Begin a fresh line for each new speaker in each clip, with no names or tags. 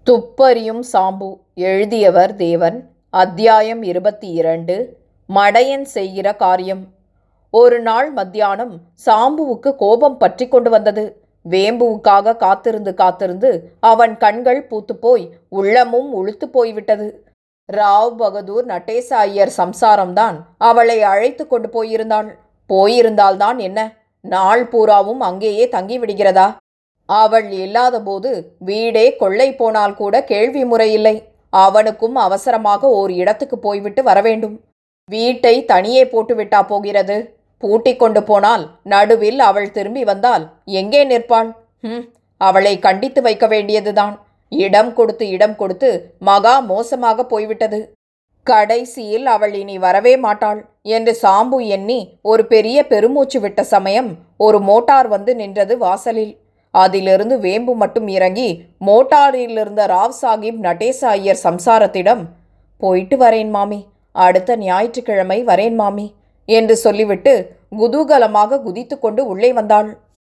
துப்பறியும் சாம்பு எழுதியவர் தேவன் அத்தியாயம் இருபத்தி இரண்டு மடையன் செய்கிற காரியம் ஒரு நாள் மத்தியானம் சாம்புவுக்கு கோபம் பற்றி கொண்டு வந்தது வேம்புவுக்காக காத்திருந்து காத்திருந்து அவன் கண்கள் பூத்துப்போய் உள்ளமும் உளுத்து போய்விட்டது ராவ் பகதூர் நடேச ஐயர் சம்சாரம்தான் அவளை அழைத்து கொண்டு போயிருந்தாள் போயிருந்தால்தான் என்ன நாள் பூராவும் அங்கேயே தங்கிவிடுகிறதா அவள் இல்லாதபோது வீடே கொள்ளை போனால் கூட கேள்வி முறையில்லை அவனுக்கும் அவசரமாக ஓர் இடத்துக்கு போய்விட்டு வரவேண்டும் வீட்டை தனியே போட்டுவிட்டா போகிறது பூட்டிக் கொண்டு போனால் நடுவில் அவள் திரும்பி வந்தால் எங்கே நிற்பாள் ஹம் அவளை கண்டித்து வைக்க வேண்டியதுதான் இடம் கொடுத்து இடம் கொடுத்து மகா மோசமாக போய்விட்டது கடைசியில் அவள் இனி வரவே மாட்டாள் என்று சாம்பு எண்ணி ஒரு பெரிய பெருமூச்சு விட்ட சமயம் ஒரு மோட்டார் வந்து நின்றது வாசலில் அதிலிருந்து வேம்பு மட்டும் இறங்கி மோட்டாரில் இருந்த ராவ் சாஹிப் நடேச ஐயர் சம்சாரத்திடம் போயிட்டு வரேன் மாமி அடுத்த ஞாயிற்றுக்கிழமை வரேன் மாமி என்று சொல்லிவிட்டு குதூகலமாக குதித்து கொண்டு உள்ளே வந்தாள்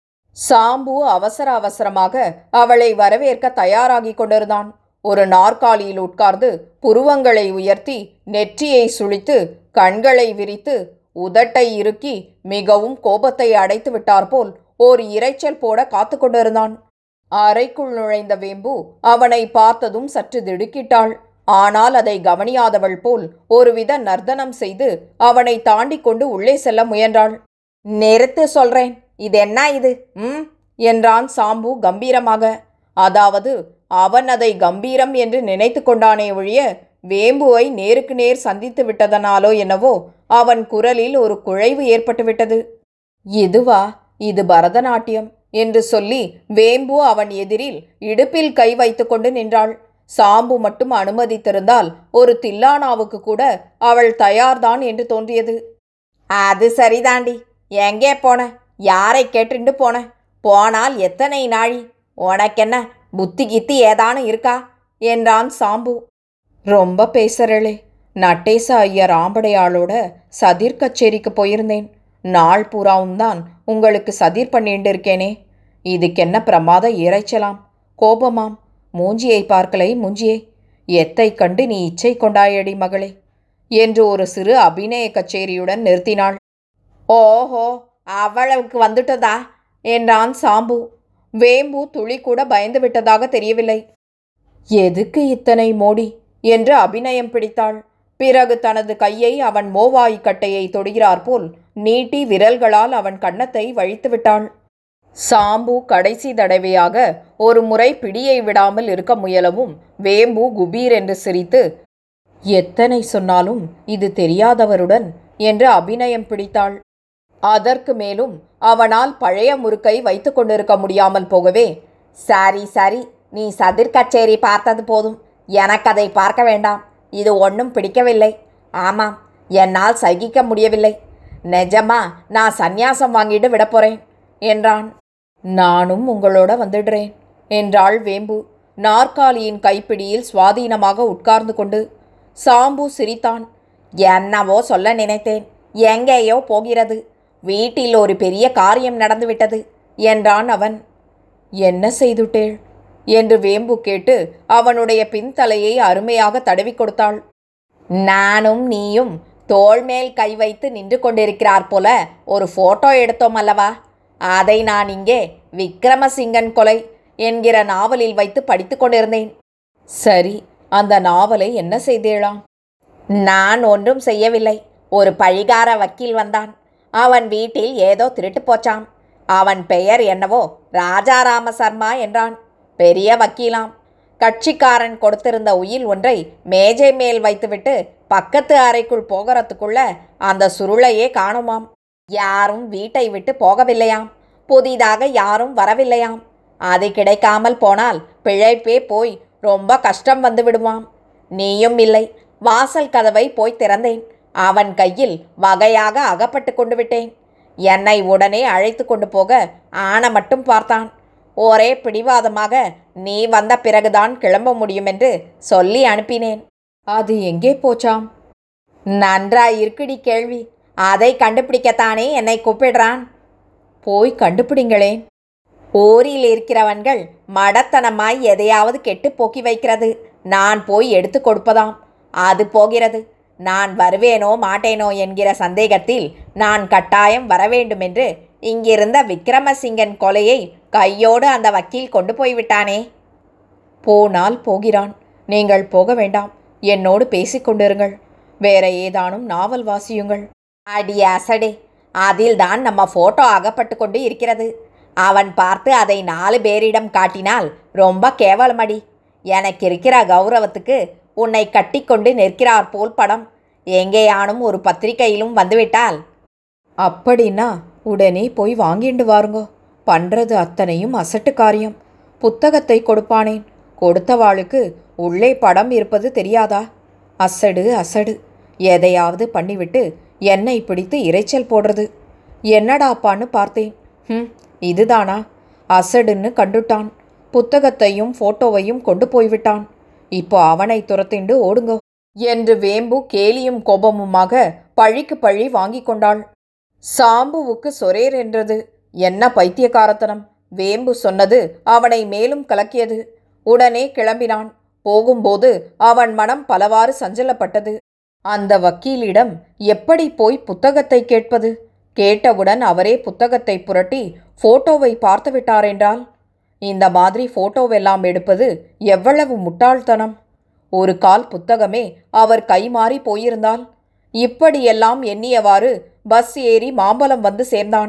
சாம்பு அவசர அவசரமாக அவளை வரவேற்க தயாராகி கொண்டிருந்தான் ஒரு நாற்காலியில் உட்கார்ந்து புருவங்களை உயர்த்தி நெற்றியை சுழித்து கண்களை விரித்து உதட்டை இறுக்கி மிகவும் கோபத்தை அடைத்து விட்டாற்போல் ஓர் இரைச்சல் போட காத்து கொண்டிருந்தான் அறைக்குள் நுழைந்த வேம்பு அவனை பார்த்ததும் சற்று திடுக்கிட்டாள் ஆனால் அதை கவனியாதவள் போல் ஒருவித நர்த்தனம் செய்து அவனை தாண்டி கொண்டு உள்ளே செல்ல முயன்றாள் நிறுத்து சொல்றேன் இது என்ன இது ம் என்றான் சாம்பு கம்பீரமாக அதாவது அவன் அதை கம்பீரம் என்று நினைத்து கொண்டானே ஒழிய வேம்புவை நேருக்கு நேர் சந்தித்து விட்டதனாலோ என்னவோ அவன் குரலில் ஒரு குழைவு ஏற்பட்டுவிட்டது இதுவா இது பரதநாட்டியம் என்று சொல்லி வேம்பு அவன் எதிரில் இடுப்பில் கை வைத்துக்கொண்டு நின்றாள் சாம்பு மட்டும் அனுமதித்திருந்தால் ஒரு தில்லானாவுக்கு கூட அவள் தயார்தான் என்று தோன்றியது அது சரிதாண்டி எங்கே போன யாரை கேட்டுண்டு போன போனால் எத்தனை நாழி உனக்கென்ன புத்தி கித்தி ஏதானு இருக்கா என்றான் சாம்பு ரொம்ப பேசுறளே நட்டேச ஐயர் ஆம்படையாளோட சதிர் கச்சேரிக்கு போயிருந்தேன் நாள் பூராவும் தான் உங்களுக்கு சதிர் பண்ணிட்டு இருக்கேனே இதுக்கென்ன பிரமாத இறைச்சலாம் கோபமாம் மூஞ்சியை பார்க்கலை மூஞ்சியை எத்தை கண்டு நீ இச்சை கொண்டாயடி மகளே என்று ஒரு சிறு அபிநய கச்சேரியுடன் நிறுத்தினாள் ஓஹோ அவ்வளவுக்கு வந்துட்டதா என்றான் சாம்பு வேம்பு துளி கூட பயந்து விட்டதாக தெரியவில்லை எதுக்கு இத்தனை மோடி என்று அபிநயம் பிடித்தாள் பிறகு தனது கையை அவன் மோவாய் கட்டையை தொடுகிறார் போல் நீட்டி விரல்களால் அவன் கன்னத்தை வழித்து விட்டாள் சாம்பு கடைசி தடவையாக ஒரு முறை பிடியை விடாமல் இருக்க முயலவும் வேம்பு குபீர் என்று சிரித்து எத்தனை சொன்னாலும் இது தெரியாதவருடன் என்று அபிநயம் பிடித்தாள் அதற்கு மேலும் அவனால் பழைய முறுக்கை வைத்து கொண்டிருக்க முடியாமல் போகவே சரி சரி நீ சதிர் கச்சேரி பார்த்தது போதும் எனக்கு அதை பார்க்க வேண்டாம் இது ஒன்றும் பிடிக்கவில்லை ஆமாம் என்னால் சகிக்க முடியவில்லை நிஜமா நான் சந்நியாசம் வாங்கிட்டு விட போறேன் என்றான் நானும் உங்களோட வந்துடுறேன் என்றாள் வேம்பு நாற்காலியின் கைப்பிடியில் சுவாதீனமாக உட்கார்ந்து கொண்டு சாம்பு சிரித்தான் என்னவோ சொல்ல நினைத்தேன் எங்கேயோ போகிறது வீட்டில் ஒரு பெரிய காரியம் நடந்துவிட்டது என்றான் அவன் என்ன செய்துட்டேள் என்று வேம்பு கேட்டு அவனுடைய பின்தலையை அருமையாக தடவி கொடுத்தாள் நானும் நீயும் தோள் மேல் கை வைத்து நின்று கொண்டிருக்கிறார் போல ஒரு போட்டோ எடுத்தோம் அல்லவா அதை நான் இங்கே விக்ரமசிங்கன் கொலை என்கிற நாவலில் வைத்து படித்து கொண்டிருந்தேன் சரி அந்த நாவலை என்ன செய்தேளாம் நான் ஒன்றும் செய்யவில்லை ஒரு பழிகார வக்கீல் வந்தான் அவன் வீட்டில் ஏதோ திருட்டு போச்சாம் அவன் பெயர் என்னவோ ராஜாராம சர்மா என்றான் பெரிய வக்கீலாம் கட்சிக்காரன் கொடுத்திருந்த உயில் ஒன்றை மேஜை மேல் வைத்துவிட்டு பக்கத்து அறைக்குள் போகிறதுக்குள்ள அந்த சுருளையே காணுமாம் யாரும் வீட்டை விட்டு போகவில்லையாம் புதிதாக யாரும் வரவில்லையாம் அது கிடைக்காமல் போனால் பிழைப்பே போய் ரொம்ப கஷ்டம் வந்து விடுவாம் நீயும் இல்லை வாசல் கதவை போய் திறந்தேன் அவன் கையில் வகையாக அகப்பட்டு கொண்டு விட்டேன் என்னை உடனே அழைத்து கொண்டு போக ஆன மட்டும் பார்த்தான் ஒரே பிடிவாதமாக நீ வந்த பிறகுதான் கிளம்ப முடியும் என்று சொல்லி அனுப்பினேன் அது எங்கே போச்சாம் நன்றாய் இருக்குடி கேள்வி அதை கண்டுபிடிக்கத்தானே என்னை கூப்பிடுறான் போய் கண்டுபிடிங்களேன் ஊரில் இருக்கிறவன்கள் மடத்தனமாய் எதையாவது கெட்டு போக்கி வைக்கிறது நான் போய் எடுத்து கொடுப்பதாம் அது போகிறது நான் வருவேனோ மாட்டேனோ என்கிற சந்தேகத்தில் நான் கட்டாயம் வரவேண்டுமென்று இங்கிருந்த விக்ரமசிங்கன் கொலையை கையோடு அந்த வக்கீல் கொண்டு போய்விட்டானே போனால் போகிறான் நீங்கள் போக வேண்டாம் என்னோடு பேசிக்கொண்டிருங்கள் வேற ஏதானும் நாவல் வாசியுங்கள் அடி அசடே அதில்தான் நம்ம போட்டோ அகப்பட்டு கொண்டு இருக்கிறது அவன் பார்த்து அதை நாலு பேரிடம் காட்டினால் ரொம்ப கேவலமடி எனக்கு இருக்கிற கௌரவத்துக்கு உன்னை கட்டிக்கொண்டு நிற்கிறார் போல் படம் எங்கேயானும் ஒரு பத்திரிகையிலும் வந்துவிட்டால் அப்படின்னா உடனே போய் வாங்கிண்டு வாருங்கோ பண்றது அத்தனையும் அசட்டு காரியம் புத்தகத்தை கொடுப்பானேன் கொடுத்தவாளுக்கு உள்ளே படம் இருப்பது தெரியாதா அசடு அசடு எதையாவது பண்ணிவிட்டு என்னை பிடித்து இரைச்சல் போடுறது என்னடாப்பான்னு பார்த்தேன் ம் இதுதானா அசடுன்னு கண்டுட்டான் புத்தகத்தையும் போட்டோவையும் கொண்டு போய்விட்டான் இப்போ அவனை துரத்திண்டு ஓடுங்கோ என்று வேம்பு கேலியும் கோபமுமாக பழிக்கு பழி வாங்கிக் கொண்டாள் சாம்புவுக்கு சொரேர் என்றது என்ன பைத்தியக்காரத்தனம் வேம்பு சொன்னது அவனை மேலும் கலக்கியது உடனே கிளம்பினான் போகும்போது அவன் மனம் பலவாறு சஞ்சலப்பட்டது அந்த வக்கீலிடம் எப்படி போய் புத்தகத்தை கேட்பது கேட்டவுடன் அவரே புத்தகத்தை புரட்டி போட்டோவை பார்த்து விட்டாரென்றால் இந்த மாதிரி போட்டோவெல்லாம் எடுப்பது எவ்வளவு முட்டாள்தனம் ஒரு கால் புத்தகமே அவர் கைமாறி போயிருந்தால் இப்படியெல்லாம் எண்ணியவாறு பஸ் ஏறி மாம்பலம் வந்து சேர்ந்தான்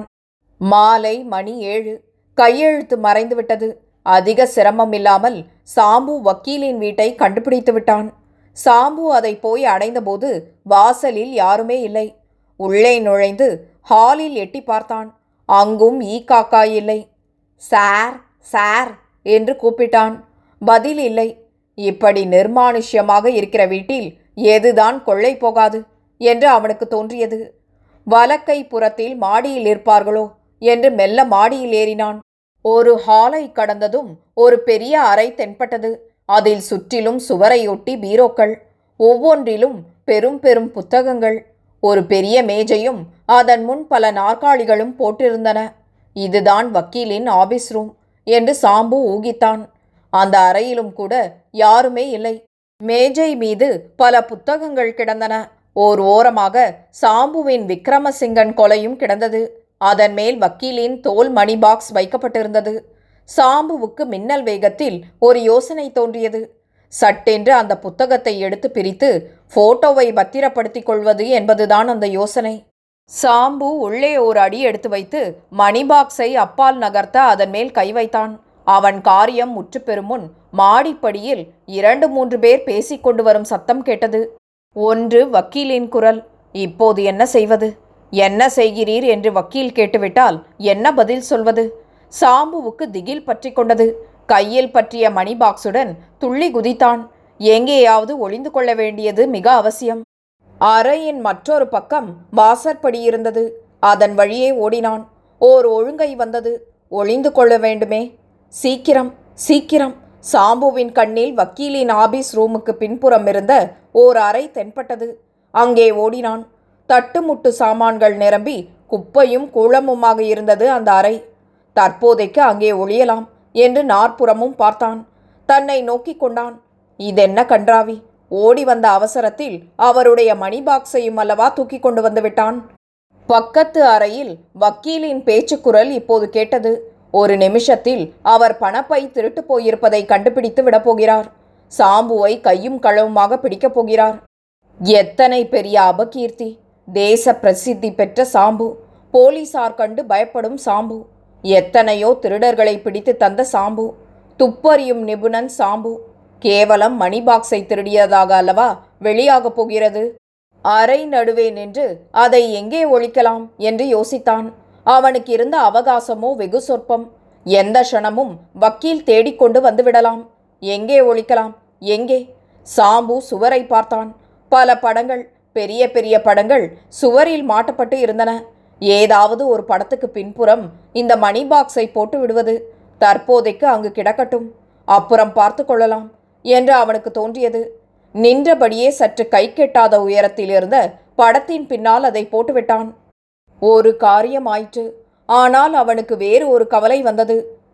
மாலை மணி ஏழு கையெழுத்து மறைந்து விட்டது அதிக சிரமம் இல்லாமல் சாம்பு வக்கீலின் வீட்டை கண்டுபிடித்து விட்டான் சாம்பு அதை போய் அடைந்தபோது வாசலில் யாருமே இல்லை உள்ளே நுழைந்து ஹாலில் எட்டி பார்த்தான் அங்கும் ஈ காக்கா இல்லை சார் சார் என்று கூப்பிட்டான் பதில் இல்லை இப்படி நிர்மானுஷ்யமாக இருக்கிற வீட்டில் எதுதான் கொள்ளை போகாது என்று அவனுக்கு தோன்றியது வலக்கை புறத்தில் மாடியில் இருப்பார்களோ என்று மெல்ல மாடியில் ஏறினான் ஒரு ஹாலை கடந்ததும் ஒரு பெரிய அறை தென்பட்டது அதில் சுற்றிலும் சுவரையொட்டி பீரோக்கள் ஒவ்வொன்றிலும் பெரும் பெரும் புத்தகங்கள் ஒரு பெரிய மேஜையும் அதன் முன் பல நாற்காலிகளும் போட்டிருந்தன இதுதான் வக்கீலின் ஆபீஸ் ரூம் என்று சாம்பு ஊகித்தான் அந்த அறையிலும் கூட யாருமே இல்லை மேஜை மீது பல புத்தகங்கள் கிடந்தன ஓர் ஓரமாக சாம்புவின் விக்ரமசிங்கன் கொலையும் கிடந்தது அதன் மேல் வக்கீலின் தோல் மணி பாக்ஸ் வைக்கப்பட்டிருந்தது சாம்புவுக்கு மின்னல் வேகத்தில் ஒரு யோசனை தோன்றியது சட்டென்று அந்த புத்தகத்தை எடுத்து பிரித்து போட்டோவை பத்திரப்படுத்திக் கொள்வது என்பதுதான் அந்த யோசனை சாம்பு உள்ளே ஒரு அடி எடுத்து வைத்து மணி பாக்ஸை அப்பால் நகர்த்த அதன் மேல் கை வைத்தான் அவன் காரியம் முற்று பெறும் முன் மாடிப்படியில் இரண்டு மூன்று பேர் பேசிக்கொண்டு வரும் சத்தம் கேட்டது ஒன்று வக்கீலின் குரல் இப்போது என்ன செய்வது என்ன செய்கிறீர் என்று வக்கீல் கேட்டுவிட்டால் என்ன பதில் சொல்வது சாம்புவுக்கு திகில் பற்றி கொண்டது கையில் பற்றிய மணி பாக்ஸுடன் துள்ளி குதித்தான் எங்கேயாவது ஒளிந்து கொள்ள வேண்டியது மிக அவசியம் அறையின் மற்றொரு பக்கம் வாசற்படி இருந்தது அதன் வழியே ஓடினான் ஓர் ஒழுங்கை வந்தது ஒளிந்து கொள்ள வேண்டுமே சீக்கிரம் சீக்கிரம் சாம்புவின் கண்ணில் வக்கீலின் ஆபீஸ் ரூமுக்கு பின்புறம் இருந்த ஓர் அறை தென்பட்டது அங்கே ஓடினான் தட்டுமுட்டு சாமான்கள் நிரம்பி குப்பையும் கூளமுமாக இருந்தது அந்த அறை தற்போதைக்கு அங்கே ஒளியலாம் என்று நாற்புறமும் பார்த்தான் தன்னை நோக்கிக் கொண்டான் இதென்ன கன்றாவி ஓடி வந்த அவசரத்தில் அவருடைய மணி பாக்ஸையும் அல்லவா தூக்கி கொண்டு வந்து விட்டான் பக்கத்து அறையில் வக்கீலின் பேச்சுக்குரல் இப்போது கேட்டது ஒரு நிமிஷத்தில் அவர் பணப்பை திருட்டு போயிருப்பதை கண்டுபிடித்து விடப்போகிறார் சாம்புவை கையும் களவுமாக பிடிக்கப் போகிறார் எத்தனை பெரிய அபகீர்த்தி தேச பிரசித்தி பெற்ற சாம்பு போலீசார் கண்டு பயப்படும் சாம்பு எத்தனையோ திருடர்களை பிடித்து தந்த சாம்பு துப்பறியும் நிபுணன் சாம்பு கேவலம் மணி பாக்ஸை திருடியதாக அல்லவா வெளியாகப் போகிறது அறை நடுவே நின்று அதை எங்கே ஒழிக்கலாம் என்று யோசித்தான் அவனுக்கு இருந்த அவகாசமோ வெகு சொற்பம் எந்த க்ஷணமும் வக்கீல் தேடிக்கொண்டு வந்துவிடலாம் எங்கே ஒழிக்கலாம் எங்கே சாம்பு சுவரை பார்த்தான் பல படங்கள் பெரிய பெரிய படங்கள் சுவரில் மாட்டப்பட்டு இருந்தன ஏதாவது ஒரு படத்துக்கு பின்புறம் இந்த மணி பாக்ஸை போட்டு விடுவது தற்போதைக்கு அங்கு கிடக்கட்டும் அப்புறம் பார்த்து கொள்ளலாம் என்று அவனுக்கு தோன்றியது நின்றபடியே சற்று கை கெட்டாத உயரத்தில் இருந்த படத்தின் பின்னால் அதை போட்டுவிட்டான் ஒரு காரியம் ஆயிற்று ஆனால் அவனுக்கு வேறு ஒரு கவலை வந்தது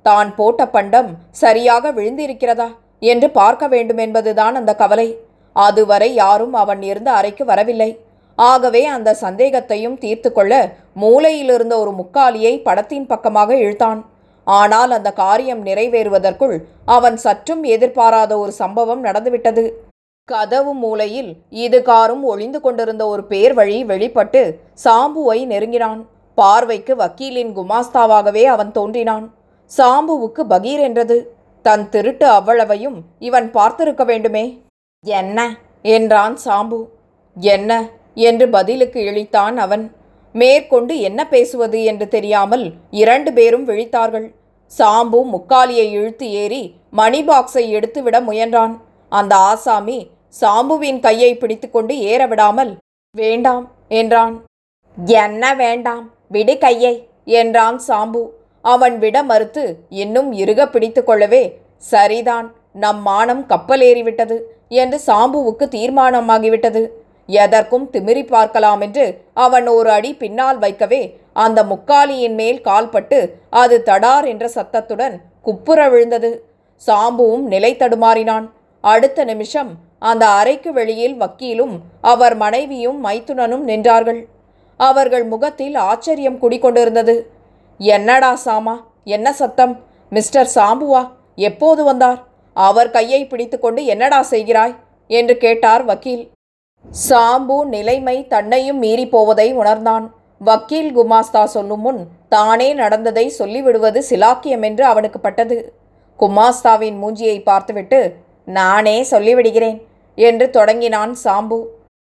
தான் போட்ட பண்டம் சரியாக விழுந்திருக்கிறதா என்று பார்க்க வேண்டுமென்பதுதான் அந்த கவலை அதுவரை யாரும் அவன் இருந்த அறைக்கு வரவில்லை ஆகவே அந்த சந்தேகத்தையும் தீர்த்து கொள்ள மூலையிலிருந்த ஒரு முக்காலியை படத்தின் பக்கமாக இழுத்தான் ஆனால் அந்த காரியம் நிறைவேறுவதற்குள் அவன் சற்றும் எதிர்பாராத ஒரு சம்பவம் நடந்துவிட்டது கதவு மூலையில் இதுகாரும் ஒளிந்து கொண்டிருந்த ஒரு பேர் வழி வெளிப்பட்டு சாம்புவை நெருங்கினான் பார்வைக்கு வக்கீலின் குமாஸ்தாவாகவே அவன் தோன்றினான் சாம்புவுக்கு பகீர் என்றது தன் திருட்டு அவ்வளவையும் இவன் பார்த்திருக்க வேண்டுமே என்ன என்றான் சாம்பு என்ன என்று பதிலுக்கு இழித்தான் அவன் மேற்கொண்டு என்ன பேசுவது என்று தெரியாமல் இரண்டு பேரும் விழித்தார்கள் சாம்பு முக்காலியை இழுத்து ஏறி மணி பாக்ஸை எடுத்துவிட முயன்றான் அந்த ஆசாமி சாம்புவின் கையை பிடித்துக்கொண்டு ஏற விடாமல் வேண்டாம் என்றான் என்ன வேண்டாம் விடு கையை என்றான் சாம்பு அவன் விட மறுத்து இன்னும் இறுக பிடித்து கொள்ளவே சரிதான் நம் மானம் கப்பலேறிவிட்டது என்று சாம்புவுக்கு தீர்மானமாகிவிட்டது எதற்கும் திமிரி பார்க்கலாம் என்று அவன் ஒரு அடி பின்னால் வைக்கவே அந்த முக்காலியின் மேல் கால்பட்டு அது தடார் என்ற சத்தத்துடன் குப்புற விழுந்தது சாம்புவும் நிலை தடுமாறினான் அடுத்த நிமிஷம் அந்த அறைக்கு வெளியில் வக்கீலும் அவர் மனைவியும் மைத்துனனும் நின்றார்கள் அவர்கள் முகத்தில் ஆச்சரியம் குடிக்கொண்டிருந்தது என்னடா சாமா என்ன சத்தம் மிஸ்டர் சாம்புவா எப்போது வந்தார் அவர் கையை பிடித்துக்கொண்டு என்னடா செய்கிறாய் என்று கேட்டார் வக்கீல் சாம்பு நிலைமை தன்னையும் மீறி போவதை உணர்ந்தான் வக்கீல் குமாஸ்தா சொல்லும் முன் தானே நடந்ததை சொல்லிவிடுவது சிலாக்கியம் என்று அவனுக்கு பட்டது குமாஸ்தாவின் மூஞ்சியை பார்த்துவிட்டு நானே சொல்லிவிடுகிறேன் என்று தொடங்கினான் சாம்பு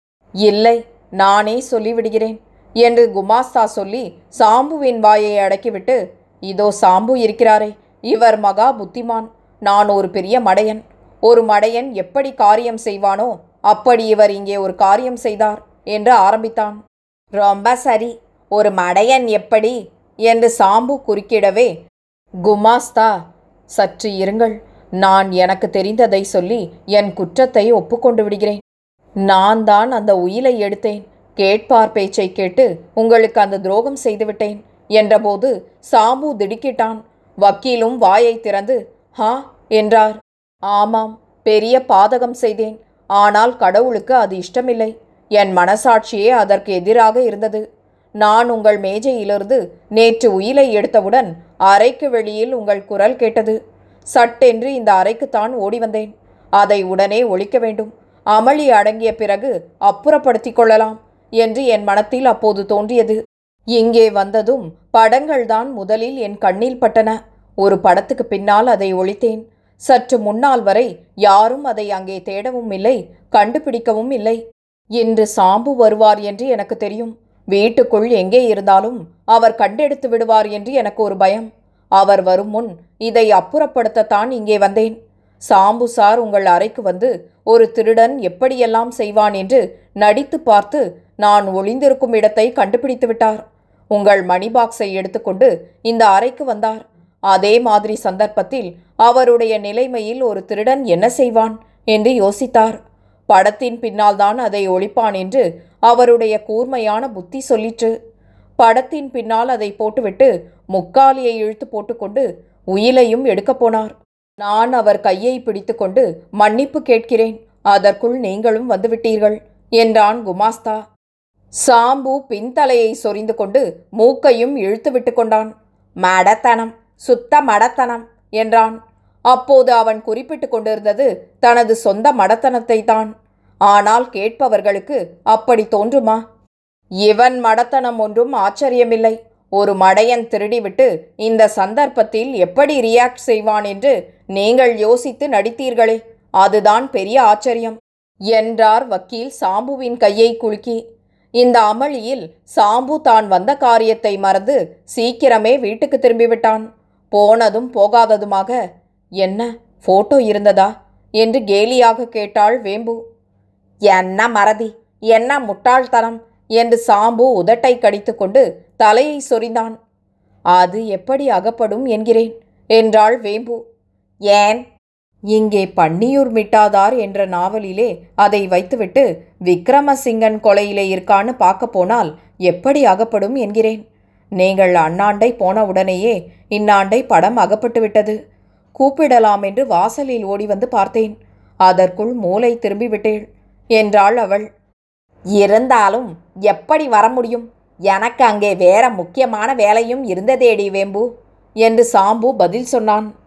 இல்லை நானே சொல்லிவிடுகிறேன் என்று குமாஸ்தா சொல்லி சாம்புவின் வாயை அடக்கிவிட்டு இதோ சாம்பு இருக்கிறாரே இவர் மகா புத்திமான் நான் ஒரு பெரிய மடையன் ஒரு மடையன் எப்படி காரியம் செய்வானோ அப்படி இவர் இங்கே ஒரு காரியம் செய்தார் என்று ஆரம்பித்தான் ரொம்ப சரி ஒரு மடையன் எப்படி என்று சாம்பு குறுக்கிடவே குமாஸ்தா சற்று இருங்கள் நான் எனக்கு தெரிந்ததை சொல்லி என் குற்றத்தை ஒப்புக்கொண்டு விடுகிறேன் நான் தான் அந்த உயிலை எடுத்தேன் கேட்பார் பேச்சை கேட்டு உங்களுக்கு அந்த துரோகம் செய்துவிட்டேன் என்றபோது சாம்பு திடுக்கிட்டான் வக்கீலும் வாயை திறந்து ஹா என்றார் ஆமாம் பெரிய பாதகம் செய்தேன் ஆனால் கடவுளுக்கு அது இஷ்டமில்லை என் மனசாட்சியே அதற்கு எதிராக இருந்தது நான் உங்கள் மேஜையிலிருந்து நேற்று உயிலை எடுத்தவுடன் அறைக்கு வெளியில் உங்கள் குரல் கேட்டது சட்டென்று இந்த அறைக்குத்தான் ஓடி வந்தேன் அதை உடனே ஒழிக்க வேண்டும் அமளி அடங்கிய பிறகு அப்புறப்படுத்திக் கொள்ளலாம் என்று என் மனத்தில் அப்போது தோன்றியது இங்கே வந்ததும் படங்கள்தான் முதலில் என் கண்ணில் பட்டன ஒரு படத்துக்கு பின்னால் அதை ஒழித்தேன் சற்று முன்னால் வரை யாரும் அதை அங்கே தேடவும் இல்லை கண்டுபிடிக்கவும் இல்லை இன்று சாம்பு வருவார் என்று எனக்கு தெரியும் வீட்டுக்குள் எங்கே இருந்தாலும் அவர் கண்டெடுத்து விடுவார் என்று எனக்கு ஒரு பயம் அவர் வரும் முன் இதை அப்புறப்படுத்தத்தான் இங்கே வந்தேன் சாம்பு சார் உங்கள் அறைக்கு வந்து ஒரு திருடன் எப்படியெல்லாம் செய்வான் என்று நடித்து பார்த்து நான் ஒளிந்திருக்கும் இடத்தை கண்டுபிடித்து விட்டார் உங்கள் மணி பாக்ஸை எடுத்துக்கொண்டு இந்த அறைக்கு வந்தார் அதே மாதிரி சந்தர்ப்பத்தில் அவருடைய நிலைமையில் ஒரு திருடன் என்ன செய்வான் என்று யோசித்தார் படத்தின் பின்னால்தான் அதை ஒழிப்பான் என்று அவருடைய கூர்மையான புத்தி சொல்லிற்று படத்தின் பின்னால் அதை போட்டுவிட்டு முக்காலியை இழுத்து போட்டுக்கொண்டு உயிலையும் எடுக்கப் போனார் நான் அவர் கையை பிடித்துக்கொண்டு மன்னிப்பு கேட்கிறேன் அதற்குள் நீங்களும் வந்துவிட்டீர்கள் என்றான் குமாஸ்தா சாம்பு பின்தலையை சொரிந்து கொண்டு மூக்கையும் இழுத்து விட்டு கொண்டான் மடத்தனம் சுத்த மடத்தனம் என்றான் அப்போது அவன் குறிப்பிட்டு கொண்டிருந்தது தனது சொந்த மடத்தனத்தை தான் ஆனால் கேட்பவர்களுக்கு அப்படி தோன்றுமா இவன் மடத்தனம் ஒன்றும் ஆச்சரியமில்லை ஒரு மடையன் திருடிவிட்டு இந்த சந்தர்ப்பத்தில் எப்படி ரியாக்ட் செய்வான் என்று நீங்கள் யோசித்து நடித்தீர்களே அதுதான் பெரிய ஆச்சரியம் என்றார் வக்கீல் சாம்புவின் கையை குலுக்கி இந்த அமளியில் சாம்பு தான் வந்த காரியத்தை மறந்து சீக்கிரமே வீட்டுக்கு திரும்பிவிட்டான் போனதும் போகாததுமாக என்ன போட்டோ இருந்ததா என்று கேலியாக கேட்டாள் வேம்பு என்ன மறதி என்ன முட்டாள்தனம் என்று சாம்பு உதட்டை கடித்துக்கொண்டு தலையை சொரிந்தான் அது எப்படி அகப்படும் என்கிறேன் என்றாள் வேம்பு ஏன் இங்கே பன்னியூர் மிட்டாதார் என்ற நாவலிலே அதை வைத்துவிட்டு விக்ரமசிங்கன் கொலையிலே இருக்கான்னு பார்க்க போனால் எப்படி அகப்படும் என்கிறேன் நீங்கள் அண்ணாண்டை போன உடனேயே இன்னாண்டை படம் அகப்பட்டு விட்டது கூப்பிடலாம் என்று வாசலில் ஓடி வந்து பார்த்தேன் அதற்குள் மூளை திரும்பி விட்டேள் என்றாள் அவள் இருந்தாலும் எப்படி வர முடியும் எனக்கு அங்கே வேற முக்கியமான வேலையும் இருந்ததேடி வேம்பு என்று சாம்பு பதில் சொன்னான்